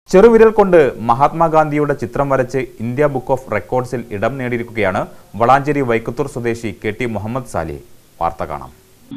ചെറുവിരൽ കൊണ്ട് മഹാത്മാഗാന്ധിയുടെ ചിത്രം വരച്ച് ഇന്ത്യ ബുക്ക് ഓഫ് റെക്കോർഡ്സിൽ ഇടം നേടിയിരിക്കുകയാണ് വളാഞ്ചേരി വൈക്കത്തൂർ സ്വദേശി കെ ടി മുഹമ്മദ് സാലി വാർത്ത കാണാം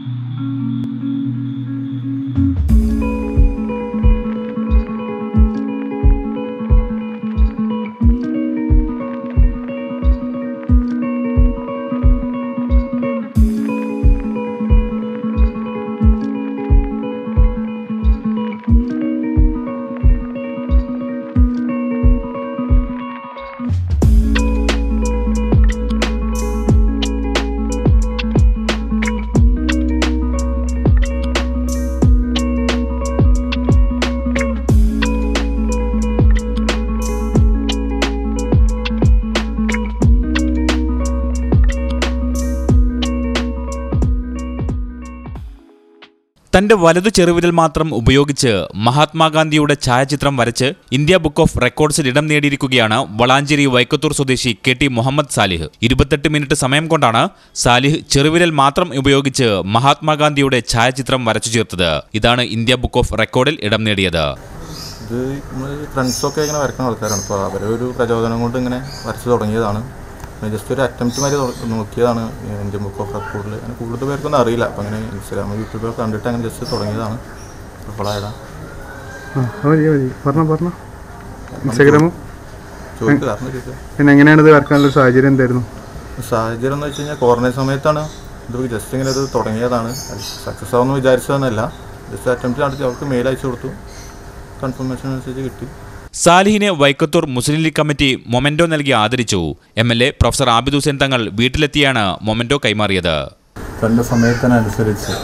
തന്റെ വലതു ചെറുവിരൽ മാത്രം ഉപയോഗിച്ച് മഹാത്മാഗാന്ധിയുടെ ഛായാചിത്രം വരച്ച് ഇന്ത്യ ബുക്ക് ഓഫ് റെക്കോർഡ്സിൽ ഇടം നേടിയിരിക്കുകയാണ് വളാഞ്ചേരി വൈക്കത്തൂർ സ്വദേശി കെ ടി മുഹമ്മദ് സാലിഹ് ഇരുപത്തെട്ട് മിനിറ്റ് സമയം കൊണ്ടാണ് സാലിഹ് ചെറുവിരൽ മാത്രം ഉപയോഗിച്ച് മഹാത്മാഗാന്ധിയുടെ ഛായാചിത്രം വരച്ചു ചേർത്തത് ഇതാണ് ഇന്ത്യ ബുക്ക് ഓഫ് റെക്കോർഡിൽ ഇടം നേടിയത് ഇത് നമ്മൾ ഫ്രണ്ട്സൊക്കെ ഇങ്ങനെ വരക്കുന്ന ആൾക്കാരാണ് അപ്പോൾ അവരെ ഒരു പ്രചോദനം കൊണ്ട് ഇങ്ങനെ വരച്ച് തുടങ്ങിയതാണ് ജസ്റ്റ് ഒരു അറ്റംപ്റ്റ് മാതിരി തുട- നോക്കിയതാണ് എൻ്റെ ബുക്ക് ഓഫ് റെക്കോർഡിൽ അങ്ങനെ കൂടുതൽ പേർക്കൊന്നും അറിയില്ല അപ്പോൾ അങ്ങനെ ഇൻസ്റ്റാഗ്രാം യൂട്യൂബിലൊക്കെ കണ്ടിട്ട് അങ്ങനെ ജസ്റ്റ് തുടങ്ങിയതാണ് അപ്പോഴായതാ ആ അത് മതി മതി പറഞ്ഞോ പറഞ്ഞോ ഇൻസ്റ്റാഗ്രാമോ ചോദിക്കുക കാരണം ചോദിക്കുക പിന്നെ എങ്ങനെയാണ് ഇത് വരക്കാനുള്ള ഒരു സാഹചര്യം എന്തായിരുന്നു സാഹചര്യം എന്ന് വെച്ച് കഴിഞ്ഞാൽ ക്വാറന്റൈൻ സമയത്താണ് ഇത് ജസ്റ്റ് ഇങ്ങനെ ഇത് തുടങ്ങിയതാണ് സക്സസ് ആവുമെന്ന് വിചാരിച്ചതെന്നല്ല ജസ്റ്റ് അറ്റംപ്റ്റ് നടത്തി അവർക്ക് മെയിൽ അയച്ചു കൊടുത്തു കൺഫർമേഷൻ അനുസരിച്ച് കിട്ടി സാലിഹിനെ വൈക്കത്തൂർ മുസ്ലിം ലീഗ് കമ്മിറ്റി മൊമെന്റോ നൽകി ആദരിച്ചു M L A professor Abid Hussain Thangal വീട്ടിലെത്തിയാണ് മൊമെന്റോ കൈമാറിയത് തൻ്റെ സമയത്തിനനുസരിച്ച്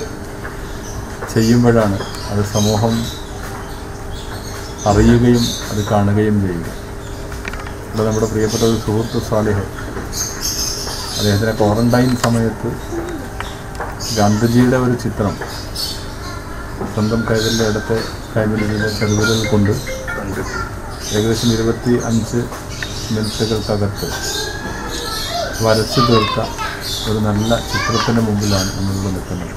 ചെയ്യുമ്പോഴാണ് അത് സമൂഹം അറിയുകയും അത് കാണുകയും ചെയ്യുക ഇവിടെ നമ്മുടെ പ്രിയപ്പെട്ട ഒരു സുഹൃത്ത് സാലിഹ് അദ്ദേഹത്തിൻ്റെ ക്വാറന്റൈൻ സമയത്ത് ഗാന്ധിജിയുടെ ഒരു ചിത്രം സ്വന്തം കൈവിൻ്റെ ഇടത്തെ കൈവിരലിലെ ചെറുവിരൽ കൊണ്ട് ഏകദേശം ഇരുപത്തി അഞ്ച് മിനിറ്റുകൾക്കകത്ത് വരച്ചു തീർത്ത ഒരു നല്ല ചിത്രത്തിന് മുമ്പിലാണ് നമ്മളിവിടെ നിൽക്കുന്നത്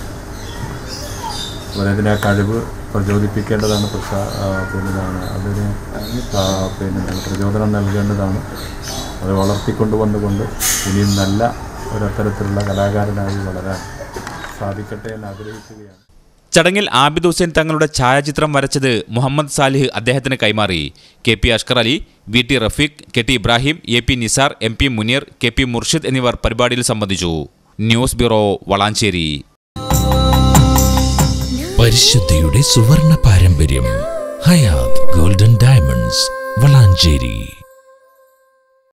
അതിനെ കഴിവ് പ്രചോദിപ്പിക്കേണ്ടതാണ് പ്രസാ ആ, പിന്നെ ഇതാണ് അതിന് ആ, പിന്നെ എന്താണ് പ്രചോദനം നൽകേണ്ടതാണ് അത് വളർത്തിക്കൊണ്ട് വന്നുകൊണ്ട് ഇനിയും നല്ല ഒരത്തരത്തിലുള്ള കലാകാരനായി വളരാൻ സാധിക്കട്ടെ എന്ന് ആഗ്രഹിക്കുകയാണ് ചടങ്ങിൽ ആബിദ് ഹുസൈൻ തങ്ങളുടെ ഛായാചിത്രം വരച്ചത് മുഹമ്മദ് സാലിഹ് അദ്ദേഹത്തിന് കൈമാറി K P Ashkar Ali V T Rafeeq K T Ibrahim A P Nisar M P Muneer K P Murshid എന്നിവർ പരിപാടിയിൽ സംബന്ധിച്ചു ന്യൂസ് ബ്യൂറോ വളാഞ്ചേരി പരിശുദ്ധിയുടെ സുവർണ പാരമ്പര്യം ഹയാത് ഗോൾഡൻ ഡയമണ്ട്സ് വളാഞ്ചേരി